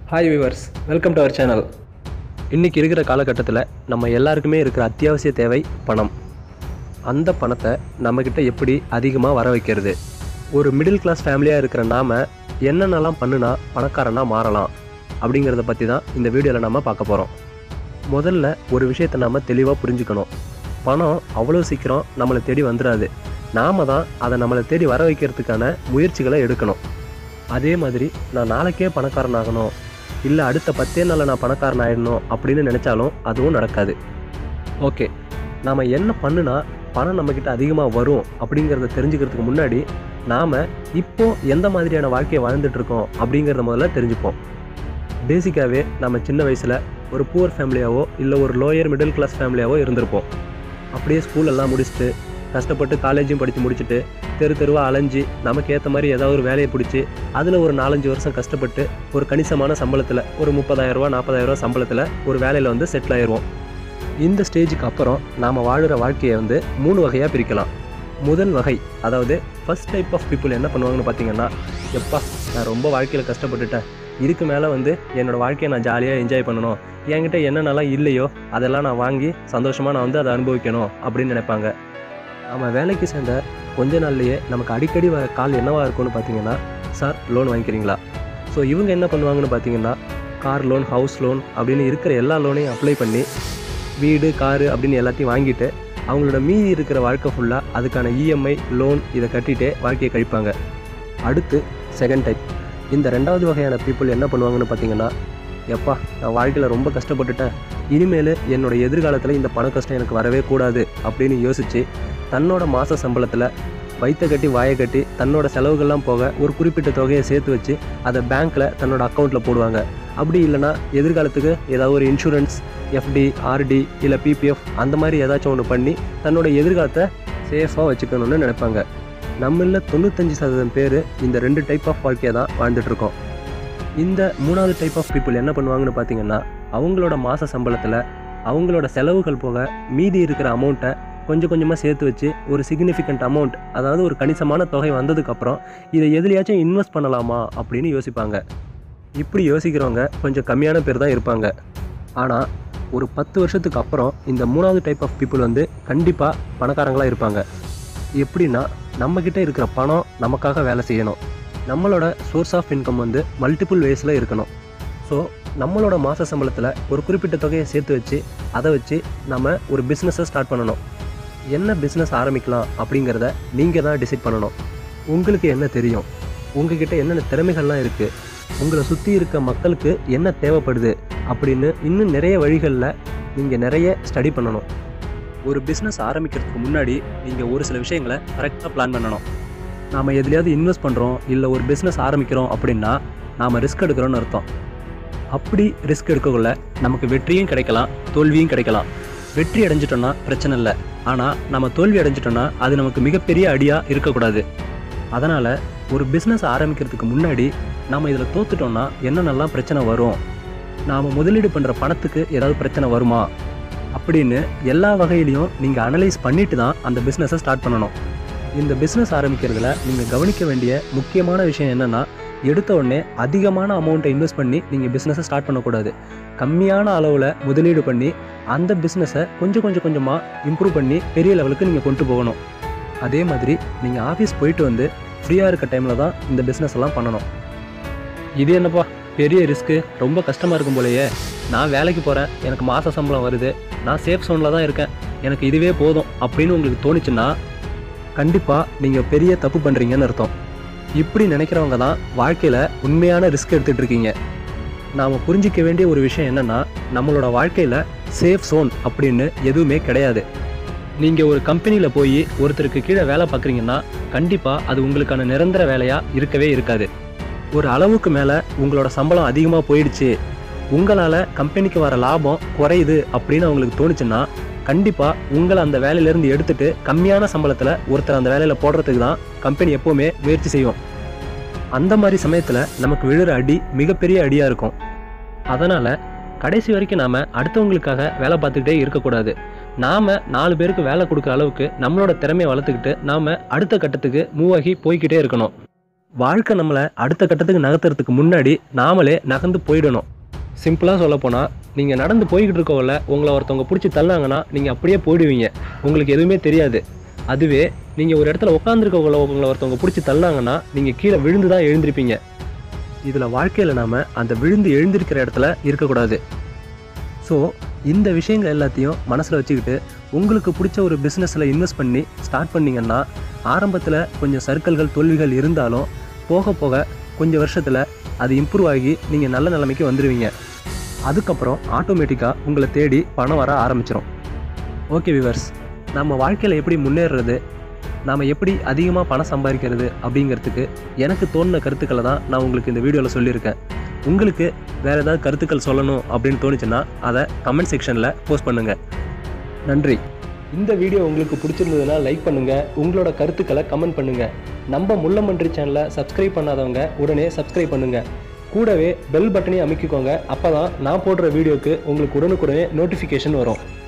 hi viewers welcome to our channel இன்றைக்கி இருக்கிற காலகட்டத்தில் நம்ம எல்லாருக்குமே இருக்கிற அத்தியாவசிய தேவை பணம் அந்த பணத்தை நம்மக்கிட்ட எப்படி அதிகமாக வர வைக்கிறது ஒரு மிடில் கிளாஸ் ஃபேமிலியாக இருக்கிற நாம் என்னென்னலாம் பண்ணுனா பணக்காரனா மாறலாம் அப்படிங்கிறத பற்றி தான் இந்த வீடியோவில் நம்ம பார்க்க போகிறோம் முதல்ல ஒரு விஷயத்தை நம்ம தெளிவாக புரிஞ்சுக்கணும் பணம் அவ்வளோ சீக்கிரம் நம்மளை தேடி வந்துடாது நாம தான் அதை நம்மளை தேடி வர வைக்கிறதுக்கான முயற்சிகளை எடுக்கணும் அதே மாதிரி நான் நாளைக்கே பணக்காரன் ஆகணும் இல்லை அடுத்த பத்தே நாளில் நான் பணக்காரன் ஆயிடணும் அப்படின்னு நினச்சாலும் அதுவும் நடக்காது ஓகே நாம் என்ன பண்ணுனா பணம் நம்மக்கிட்ட அதிகமாக வரும் அப்படிங்கிறத தெரிஞ்சுக்கிறதுக்கு முன்னாடி நாம் இப்போ எந்த மாதிரியான வாழ்க்கையை வாழ்ந்துட்டு இருக்கோம் அப்படிங்கிறத முதல்ல தெரிஞ்சுப்போம் பேசிக்காகவே நம்ம சின்ன வயசில் ஒரு புவர் ஃபேமிலியாவோ இல்லை ஒரு லோயர் மிடில் கிளாஸ் ஃபேமிலியாவோ இருந்திருப்போம் அப்படியே ஸ்கூல் எல்லாம் முடிச்சுட்டு கஷ்டப்பட்டு காலேஜும் படித்து முடிச்சுட்டு தெரு தெருவாக அலைஞ்சு நமக்கு ஏற்ற மாதிரி ஏதாவது ஒரு வேலையை பிடிச்சி அதில் ஒரு நாலஞ்சு வருஷம் கஷ்டப்பட்டு ஒரு கணிசமான சம்பளத்தில் ஒரு முப்பதாயிரரூவா நாற்பதாயிரரூவா சம்பளத்தில் ஒரு வேலையில் வந்து செட்டில் ஆயிடுவோம் இந்த ஸ்டேஜுக்கு அப்புறம் நாம் வாழுற வாழ்க்கையை வந்து மூணு வகையாக பிரிக்கலாம் முதல் வகை அதாவது ஃபர்ஸ்ட் டைப் ஆஃப் பீப்புள் என்ன பண்ணுவாங்கன்னு பார்த்தீங்கன்னா எப்பா நான் ரொம்ப வாழ்க்கையில் கஷ்டப்பட்டுட்டேன் இதுக்கு மேலே வந்து என்னோடய வாழ்க்கையை நான் ஜாலியாக என்ஜாய் பண்ணணும் என்கிட்ட என்னென்னலாம் இல்லையோ அதெல்லாம் நான் வாங்கி சந்தோஷமாக நான் வந்து அதை அனுபவிக்கணும் அப்படின்னு நினைப்பாங்க நம்ம வேலைக்கு சேர்ந்த கொஞ்ச நாள்லயே நமக்கு அடிக்கடி வர கால் என்னவா இருக்கும்னு பார்த்தீங்கன்னா சார் லோன் வாங்கிக்கிறீங்களா ஸோ இவங்க என்ன பண்ணுவாங்கன்னு பார்த்தீங்கன்னா கார் லோன் ஹவுஸ் லோன் அப்படின்னு இருக்கிற எல்லா லோனையும் அப்ளை பண்ணி வீடு காரு அப்படின்னு எல்லாத்தையும் வாங்கிட்டு அவங்களோட மீதி இருக்கிற வாழ்க்கை ஃபுல்லாக அதுக்கான இஎம்ஐ லோன் இதை கட்டிட்டே வாழ்க்கையை கழிப்பாங்க அடுத்து செகண்ட் டைப் இந்த ரெண்டாவது வகையான பீப்புள் என்ன பண்ணுவாங்கன்னு பார்த்தீங்கன்னா எப்பா நான் வாழ்க்கையில் ரொம்ப கஷ்டப்பட்டுட்டேன் இனிமேல் என்னோட எதிர்காலத்தில் இந்த பண கஷ்டம் எனக்கு வரவே கூடாது அப்படின்னு யோசித்து தன்னோட மாத சம்பளத்தில் வைத்த கட்டி வாயை கட்டி தன்னோட செலவுகள்லாம் போக ஒரு குறிப்பிட்ட தொகையை சேர்த்து வச்சு அதை பேங்க்கில் தன்னோட அக்கௌண்ட்டில் போடுவாங்க அப்படி இல்லைன்னா எதிர்காலத்துக்கு ஏதாவது ஒரு இன்சூரன்ஸ் எஃப்டி ஆர்டி இல்லை பிபிஎஃப் அந்த மாதிரி ஏதாச்சும் ஒன்று பண்ணி தன்னோட எதிர்காலத்தை சேஃபாக வச்சுக்கணும்னு நினைப்பாங்க நம்மள தொண்ணூத்தஞ்சு சதவீதம் பேர் இந்த ரெண்டு டைப் ஆஃப் வாழ்க்கையை தான் வாழ்ந்துட்டு இருக்கோம் இந்த மூணாவது டைப் ஆஃப் பீப்புள் என்ன பண்ணுவாங்கன்னு பார்த்தீங்கன்னா அவங்களோட மாத சம்பளத்தில் அவங்களோட செலவுகள் போக மீதி இருக்கிற அமௌண்ட்டை கொஞ்சம் கொஞ்சமாக சேர்த்து வச்சு ஒரு சிக்னிஃபிகண்ட் அமௌண்ட் அதாவது ஒரு கணிசமான தொகை வந்ததுக்கப்புறம் இதை எதுலையாச்சும் இன்வெஸ்ட் பண்ணலாமா அப்படின்னு யோசிப்பாங்க இப்படி யோசிக்கிறவங்க கொஞ்சம் கம்மியான பேர் தான் இருப்பாங்க ஆனால் ஒரு பத்து வருஷத்துக்கு அப்புறம் இந்த மூணாவது டைப் ஆஃப் பீப்புள் வந்து கண்டிப்பாக பணக்காரங்களாக இருப்பாங்க எப்படின்னா நம்மக்கிட்ட இருக்கிற பணம் நமக்காக வேலை செய்யணும் நம்மளோட சோர்ஸ் ஆஃப் இன்கம் வந்து மல்டிபிள் வேஸில் இருக்கணும் ஸோ நம்மளோட மாத சம்பளத்தில் ஒரு குறிப்பிட்ட தொகையை சேர்த்து வச்சு அதை வச்சு நம்ம ஒரு பிஸ்னஸை ஸ்டார்ட் பண்ணணும் என்ன பிஸ்னஸ் ஆரம்பிக்கலாம் அப்படிங்கிறத நீங்கள் தான் டிசைட் பண்ணணும் உங்களுக்கு என்ன தெரியும் உங்ககிட்ட என்னென்ன திறமைகள்லாம் இருக்குது உங்களை சுற்றி இருக்க மக்களுக்கு என்ன தேவைப்படுது அப்படின்னு இன்னும் நிறைய வழிகளில் நீங்கள் நிறைய ஸ்டடி பண்ணணும் ஒரு பிஸ்னஸ் ஆரம்பிக்கிறதுக்கு முன்னாடி நீங்கள் ஒரு சில விஷயங்களை கரெக்டாக பிளான் பண்ணணும் நாம் எதுலையாவது இன்வெஸ்ட் பண்ணுறோம் இல்லை ஒரு பிஸ்னஸ் ஆரம்பிக்கிறோம் அப்படின்னா நாம் ரிஸ்க் எடுக்கிறோன்னு அர்த்தம் அப்படி ரிஸ்க் எடுக்கக்குள்ள நமக்கு வெற்றியும் கிடைக்கலாம் தோல்வியும் கிடைக்கலாம் வெற்றி அடைஞ்சிட்டோம்னா பிரச்சனை இல்லை ஆனால் நம்ம தோல்வி அடைஞ்சிட்டோம்னா அது நமக்கு மிகப்பெரிய அடியாக இருக்கக்கூடாது அதனால் ஒரு பிஸ்னஸ் ஆரம்பிக்கிறதுக்கு முன்னாடி நம்ம இதில் தோத்துட்டோம்னா என்னென்னலாம் பிரச்சனை வரும் நாம் முதலீடு பண்ணுற பணத்துக்கு ஏதாவது பிரச்சனை வருமா அப்படின்னு எல்லா வகையிலையும் நீங்கள் அனலைஸ் பண்ணிட்டு தான் அந்த பிஸ்னஸை ஸ்டார்ட் பண்ணணும் இந்த பிஸ்னஸ் ஆரம்பிக்கிறதுல நீங்கள் கவனிக்க வேண்டிய முக்கியமான விஷயம் என்னென்னா எடுத்த உடனே அதிகமான அமௌண்ட்டை இன்வெஸ்ட் பண்ணி நீங்கள் பிஸ்னஸை ஸ்டார்ட் பண்ணக்கூடாது கம்மியான அளவில் முதலீடு பண்ணி அந்த பிஸ்னஸை கொஞ்சம் கொஞ்சம் கொஞ்சமாக இம்ப்ரூவ் பண்ணி பெரிய லெவலுக்கு நீங்கள் கொண்டு போகணும் அதே மாதிரி நீங்கள் ஆஃபீஸ் போயிட்டு வந்து ஃப்ரீயாக இருக்க டைமில் தான் இந்த பிஸ்னஸ் எல்லாம் பண்ணணும் இது என்னப்பா பெரிய ரிஸ்க்கு ரொம்ப கஷ்டமாக இருக்கும் போலயே நான் வேலைக்கு போகிறேன் எனக்கு மாத சம்பளம் வருது நான் சேஃப் ஜோனில் தான் இருக்கேன் எனக்கு இதுவே போதும் அப்படின்னு உங்களுக்கு தோணுச்சுன்னா கண்டிப்பாக நீங்கள் பெரிய தப்பு பண்ணுறீங்கன்னு அர்த்தம் இப்படி நினைக்கிறவங்க தான் வாழ்க்கையில் உண்மையான ரிஸ்க் எடுத்துகிட்டு இருக்கீங்க நாம் புரிஞ்சிக்க வேண்டிய ஒரு விஷயம் என்னென்னா நம்மளோட வாழ்க்கையில் சேஃப் ஜோன் அப்படின்னு எதுவுமே கிடையாது நீங்கள் ஒரு கம்பெனியில் போய் ஒருத்தருக்கு கீழே வேலை பார்க்குறீங்கன்னா கண்டிப்பாக அது உங்களுக்கான நிரந்தர வேலையாக இருக்கவே இருக்காது ஒரு அளவுக்கு மேலே உங்களோட சம்பளம் அதிகமாக போயிடுச்சு உங்களால் கம்பெனிக்கு வர லாபம் குறையுது அப்படின்னு அவங்களுக்கு தோணுச்சுன்னா கண்டிப்பாக உங்களை அந்த வேலையிலேருந்து எடுத்துட்டு கம்மியான சம்பளத்தில் ஒருத்தர் அந்த வேலையில் போடுறதுக்கு தான் கம்பெனி எப்போவுமே முயற்சி செய்யும் அந்த மாதிரி சமயத்தில் நமக்கு விழுற அடி மிகப்பெரிய அடியாக இருக்கும் அதனால் கடைசி வரைக்கும் நாம் அடுத்தவங்களுக்காக வேலை பார்த்துக்கிட்டே இருக்கக்கூடாது நாம் நாலு பேருக்கு வேலை கொடுக்குற அளவுக்கு நம்மளோட திறமையை வளர்த்துக்கிட்டு நாம் அடுத்த கட்டத்துக்கு மூவ் ஆகி போய்க்கிட்டே இருக்கணும் வாழ்க்கை நம்மளை அடுத்த கட்டத்துக்கு நகர்த்துறதுக்கு முன்னாடி நாமளே நகர்ந்து போயிடணும் சிம்பிளாக சொல்லப்போனால் நீங்கள் நடந்து போய்கிட்டு இருக்கவங்கள உங்களை ஒருத்தவங்க பிடிச்சி தள்ளாங்கன்னா நீங்கள் அப்படியே போயிடுவீங்க உங்களுக்கு எதுவுமே தெரியாது அதுவே நீங்கள் ஒரு இடத்துல உட்காந்துருக்கவங்கள உங்களை ஒருத்தவங்க பிடிச்சி தள்ளாங்கன்னா நீங்கள் கீழே விழுந்து தான் எழுந்திருப்பீங்க இதில் வாழ்க்கையில் நாம் அந்த விழுந்து எழுந்திருக்கிற இடத்துல இருக்கக்கூடாது ஸோ இந்த விஷயங்கள் எல்லாத்தையும் மனசில் வச்சுக்கிட்டு உங்களுக்கு பிடிச்ச ஒரு பிஸ்னஸில் இன்வெஸ்ட் பண்ணி ஸ்டார்ட் பண்ணிங்கன்னா ஆரம்பத்தில் கொஞ்சம் சர்க்கிள்கள் தோல்விகள் இருந்தாலும் போக போக கொஞ்சம் வருஷத்தில் அது இம்ப்ரூவ் ஆகி நீங்கள் நல்ல நிலைமைக்கு வந்துடுவீங்க அதுக்கப்புறம் ஆட்டோமேட்டிக்காக உங்களை தேடி பணம் வர ஆரம்பிச்சிடும் ஓகே விவர்ஸ் நம்ம வாழ்க்கையில் எப்படி முன்னேறுறது நாம் எப்படி அதிகமாக பணம் சம்பாதிக்கிறது அப்படிங்கிறதுக்கு எனக்கு தோணின கருத்துக்களை தான் நான் உங்களுக்கு இந்த வீடியோவில் சொல்லியிருக்கேன் உங்களுக்கு வேறு ஏதாவது கருத்துக்கள் சொல்லணும் அப்படின்னு தோணுச்சுன்னா அதை கமெண்ட் செக்ஷனில் போஸ்ட் பண்ணுங்கள் நன்றி இந்த வீடியோ உங்களுக்கு பிடிச்சிருந்ததுன்னா லைக் பண்ணுங்கள் உங்களோட கருத்துக்களை கமெண்ட் பண்ணுங்கள் நம்ம முள்ளமன்றி சேனலை சப்ஸ்கிரைப் பண்ணாதவங்க உடனே சப்ஸ்கிரைப் பண்ணுங்கள் கூடவே பெல் பட்டனையும் அமைக்கிக்கோங்க அப்போ தான் நான் போடுற வீடியோக்கு உங்களுக்கு உடனுக்குடனே நோட்டிஃபிகேஷன் வரும்